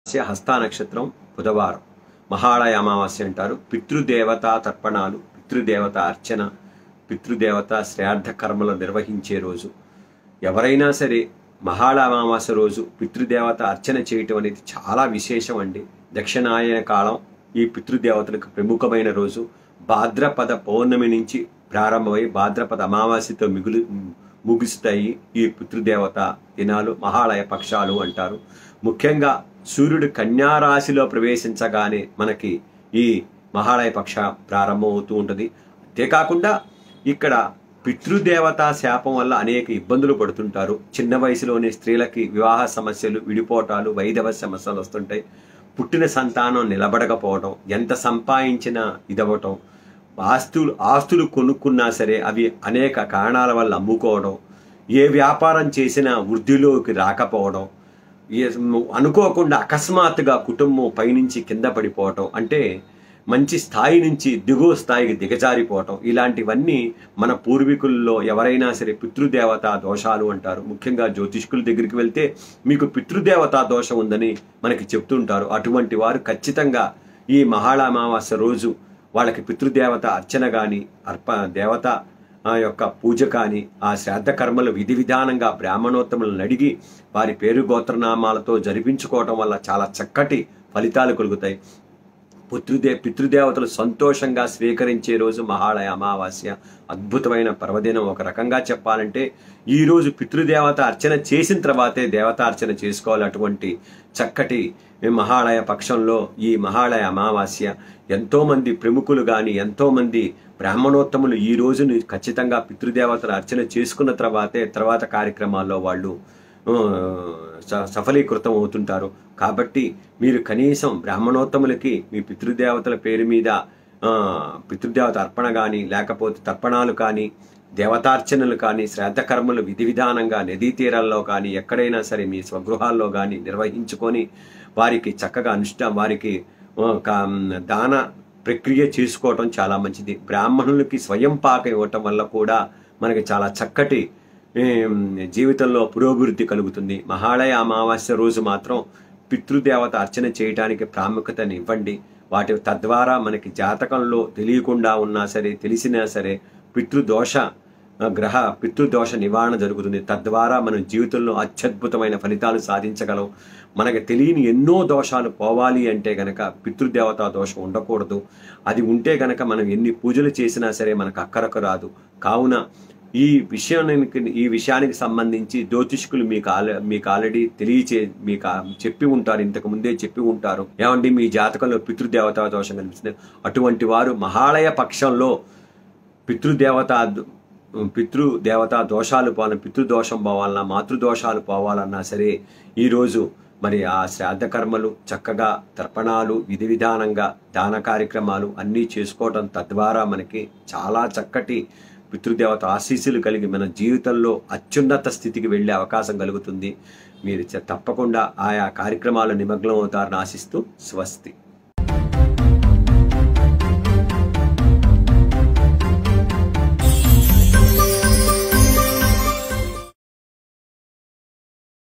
అమావాస్య హస్తా నక్షత్రం బుధవారం మహాళయ అమావాస్య అంటారు పితృదేవతా తర్పణాలు పితృదేవత అర్చన పితృదేవత శ్రాద్ధ కర్మలు నిర్వహించే రోజు ఎవరైనా సరే మహాళ అమావాస్య రోజు పితృదేవత అర్చన చేయటం అనేది చాలా విశేషం అండి దక్షిణాయన కాలం ఈ పితృదేవతలకు ప్రముఖమైన రోజు భాద్రపద పౌర్ణమి నుంచి ప్రారంభమై భాద్రపద అమావాస్యతో మిగులు ముగుస్తాయి ఈ పితృదేవత దినాలు మహాళయ పక్షాలు అంటారు ముఖ్యంగా సూర్యుడు కన్యారాశిలో ప్రవేశించగానే మనకి ఈ మహాళయ పక్ష ప్రారంభం అవుతూ ఉంటుంది అంతేకాకుండా ఇక్కడ పితృదేవతా శాపం వల్ల అనేక ఇబ్బందులు పడుతుంటారు చిన్న వయసులోనే స్త్రీలకి వివాహ సమస్యలు విడిపోవటాలు వైదవ సమస్యలు వస్తుంటాయి పుట్టిన సంతానం నిలబడకపోవడం ఎంత సంపాదించినా ఇదవ్వటం ఆస్తులు ఆస్తులు కొనుక్కున్నా సరే అవి అనేక కారణాల వల్ల అమ్ముకోవడం ఏ వ్యాపారం చేసినా వృద్ధిలోకి రాకపోవడం ఏ అనుకోకుండా అకస్మాత్తుగా కుటుంబం పైనుంచి కింద పడిపోవటం అంటే మంచి స్థాయి నుంచి దిగువ స్థాయికి దిగజారిపోవటం ఇలాంటివన్నీ మన పూర్వీకుల్లో ఎవరైనా సరే పితృదేవతా దోషాలు అంటారు ముఖ్యంగా జ్యోతిష్కుల దగ్గరికి వెళ్తే మీకు పితృదేవతా దోషం ఉందని మనకి చెప్తుంటారు అటువంటి వారు ఖచ్చితంగా ఈ మహాళ అమావాస్య రోజు వాళ్ళకి పితృదేవత అర్చన కానీ అర్ప దేవత ఆ యొక్క పూజ కానీ ఆ శ్రాద్ధ కర్మలు విధి విధానంగా బ్రాహ్మణోత్తములను అడిగి వారి పేరు గోత్రనామాలతో జరిపించుకోవటం వల్ల చాలా చక్కటి ఫలితాలు కలుగుతాయి పుత్రుదే పితృదేవతలు సంతోషంగా స్వీకరించే రోజు మహాళయ అమావాస్య అద్భుతమైన పర్వదినం ఒక రకంగా చెప్పాలంటే ఈ రోజు పితృదేవత అర్చన చేసిన తర్వాతే దేవతార్చన చేసుకోవాలి అటువంటి చక్కటి మహాళయ పక్షంలో ఈ మహాళయ అమావాస్య ఎంతోమంది ప్రముఖులు కానీ ఎంతోమంది బ్రాహ్మణోత్తములు ఈ రోజుని ఖచ్చితంగా పితృదేవతల అర్చన చేసుకున్న తర్వాతే తర్వాత కార్యక్రమాల్లో వాళ్ళు సఫలీకృతం అవుతుంటారు కాబట్టి మీరు కనీసం బ్రాహ్మణోత్తములకి మీ పితృదేవతల పేరు మీద పితృదేవత అర్పణ కానీ లేకపోతే తర్పణాలు కానీ దేవతార్చనలు కానీ శ్రాద్ధ కర్మలు విధి విధానంగా నదీ తీరాల్లో కానీ ఎక్కడైనా సరే మీ స్వగృహాల్లో కానీ నిర్వహించుకొని వారికి చక్కగా అనుష్ఠ వారికి దాన ప్రక్రియ చేసుకోవటం చాలా మంచిది బ్రాహ్మణులకి స్వయం పాక ఇవ్వటం వల్ల కూడా మనకి చాలా చక్కటి జీవితంలో పురోభివృద్ధి కలుగుతుంది మహాళయ అమావాస్య రోజు మాత్రం పితృదేవత అర్చన చేయడానికి ప్రాముఖ్యతని ఇవ్వండి వాటి తద్వారా మనకి జాతకంలో తెలియకుండా ఉన్నా సరే తెలిసినా సరే పితృదోష గ్రహ పితృదోష నివారణ జరుగుతుంది తద్వారా మనం జీవితంలో అత్యద్భుతమైన ఫలితాలు సాధించగలం మనకు తెలియని ఎన్నో దోషాలు పోవాలి అంటే గనక పితృదేవతా దోషం ఉండకూడదు అది ఉంటే గనక మనం ఎన్ని పూజలు చేసినా సరే మనకు అక్కరకు రాదు కావున ఈ విషయానికి ఈ విషయానికి సంబంధించి జ్యోతిష్కులు మీకు ఆల మీకు ఆల్రెడీ తెలియచే మీకు చెప్పి ఉంటారు ఇంతకు ముందే చెప్పి ఉంటారు ఏమండి మీ జాతకంలో పితృదేవతా దోషం కనిపిస్తుంది అటువంటి వారు మహాలయ పక్షంలో పితృదేవత పితృదేవతా దోషాలు పోవాలన్నా పితృదోషం పోవాలన్నా మాతృదోషాలు పోవాలన్నా సరే ఈరోజు మరి ఆ శ్రాద్ధ కర్మలు చక్కగా తర్పణాలు విధి విధానంగా దాన కార్యక్రమాలు అన్నీ చేసుకోవటం తద్వారా మనకి చాలా చక్కటి పితృదేవత ఆశీస్సులు కలిగి మన జీవితంలో అత్యున్నత స్థితికి వెళ్ళే అవకాశం కలుగుతుంది మీరు తప్పకుండా ఆయా కార్యక్రమాలు నిమగ్నం అవుతారని ఆశిస్తూ స్వస్తి